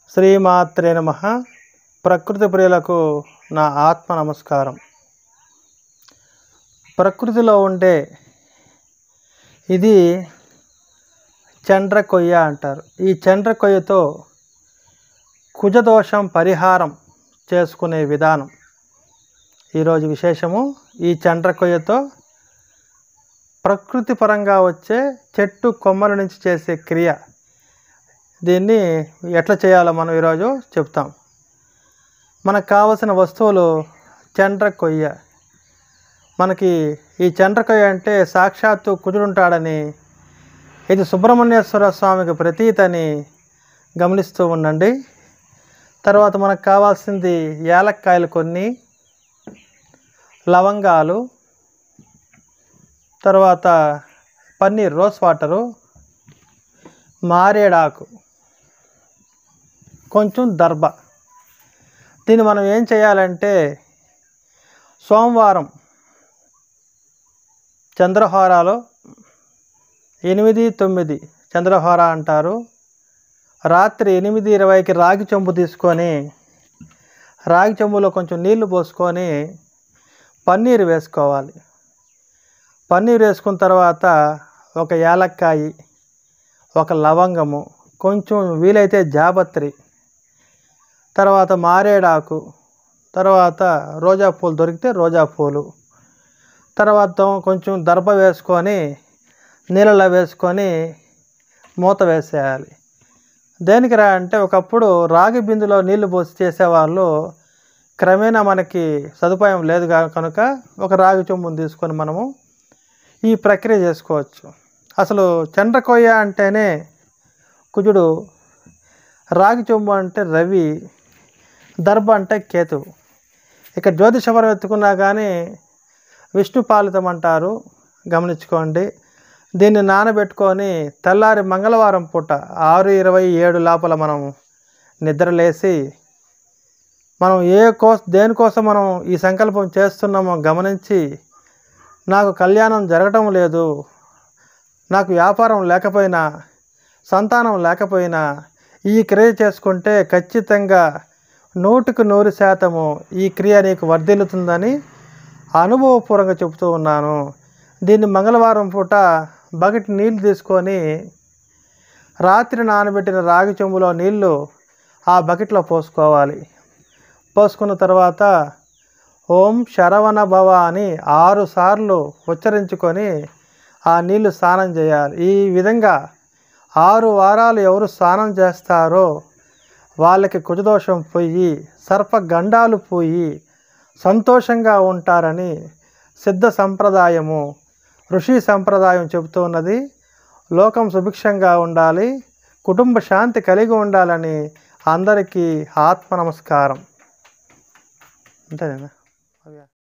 శ్రీమాత్రే నమ ప్రకృతి ప్రియులకు నా ఆత్మ నమస్కారం ప్రకృతిలో ఉండే ఇది చండ్ర కొయ్య అంటారు ఈ చండ్ర కొయ్యతో కుజదోషం పరిహారం చేసుకునే విధానం ఈరోజు విశేషము ఈ చండ్ర కొయ్యతో ప్రకృతి పరంగా వచ్చే చెట్టు కొమ్మల నుంచి చేసే క్రియ దీన్ని ఎట్లా చేయాలో మనం ఈరోజు చెప్తాం మనకు కావలసిన వస్తువులు చండ్ర కొయ్య మనకి ఈ చండ్ర కొయ్య అంటే సాక్షాత్తు కుజుడుంటాడని ఇది సుబ్రహ్మణ్యేశ్వర స్వామికి ప్రతీతని గమనిస్తూ ఉండండి తర్వాత మనకు కావాల్సింది యాలక్కాయలు కొన్ని లవంగాలు తర్వాత పన్నీర్ రోస్ వాటరు మారేడాకు కొంచెం దర్భ దీన్ని మనం ఏం చేయాలంటే సోమవారం చంద్రహారాలో ఎనిమిది తొమ్మిది చంద్రహార అంటారు రాత్రి ఎనిమిది ఇరవైకి రాగి చెంబు తీసుకొని రాగి చెంబులో కొంచెం నీళ్లు పోసుకొని పన్నీర్ వేసుకోవాలి పన్నీర్ వేసుకున్న తర్వాత ఒక యాలక్కాయి ఒక లవంగము కొంచెం వీలైతే జాపత్రి తర్వాత మారేడాకు తర్వాత రోజా పూలు దొరికితే రోజా పూలు తర్వాత కొంచెం దర్భ వేసుకొని నీళ్ళలో వేసుకొని మూత వేసేయాలి దేనికి రా అంటే ఒకప్పుడు రాగి బిందులో నీళ్లు పోసి చేసేవాళ్ళు క్రమేణా మనకి సదుపాయం లేదు గా- కనుక ఒక రాగి చెంబుని తీసుకొని మనము ఈ ప్రక్రియ చేసుకోవచ్చు అసలు చండ్రకోయ అంటేనే కుజుడు రాగి చెంబు అంటే రవి దర్భ అంటే కేతువు ఇక జ్యోతిషవరం ఎత్తుకున్నా కానీ విష్ణు పాలితం అంటారు గమనించుకోండి దీన్ని నానబెట్టుకొని తెల్లారి మంగళవారం పూట ఆరు ఇరవై ఏడు లోపల మనం నిద్రలేసి మనం ఏ కో దేనికోసం మనం ఈ సంకల్పం చేస్తున్నామో గమనించి నాకు కళ్యాణం జరగటం లేదు నాకు వ్యాపారం లేకపోయినా సంతానం లేకపోయినా ఈ క్రియ చేసుకుంటే ఖచ్చితంగా నూటికి నూరు శాతము ఈ క్రియ నీకు వర్ధిల్లుతుందని అనుభవపూర్వకంగా చెబుతూ ఉన్నాను దీన్ని మంగళవారం పూట బకెట్ నీళ్ళు తీసుకొని రాత్రి నానబెట్టిన రాగి చెంబులో నీళ్ళు ఆ బకెట్లో పోసుకోవాలి పోసుకున్న తర్వాత ఓం శరవణ భవ అని ఆరు సార్లు ఉచ్చరించుకొని ఆ నీళ్లు స్నానం చేయాలి ఈ విధంగా ఆరు వారాలు ఎవరు స్నానం చేస్తారో వాళ్ళకి కుజదోషం పోయి సర్పగండాలు పోయి సంతోషంగా ఉంటారని సిద్ధ సంప్రదాయము ఋషి సంప్రదాయం చెబుతూ ఉన్నది లోకం సుభిక్షంగా ఉండాలి కుటుంబ శాంతి కలిగి ఉండాలని అందరికీ ఆత్మ నమస్కారం అంతేనా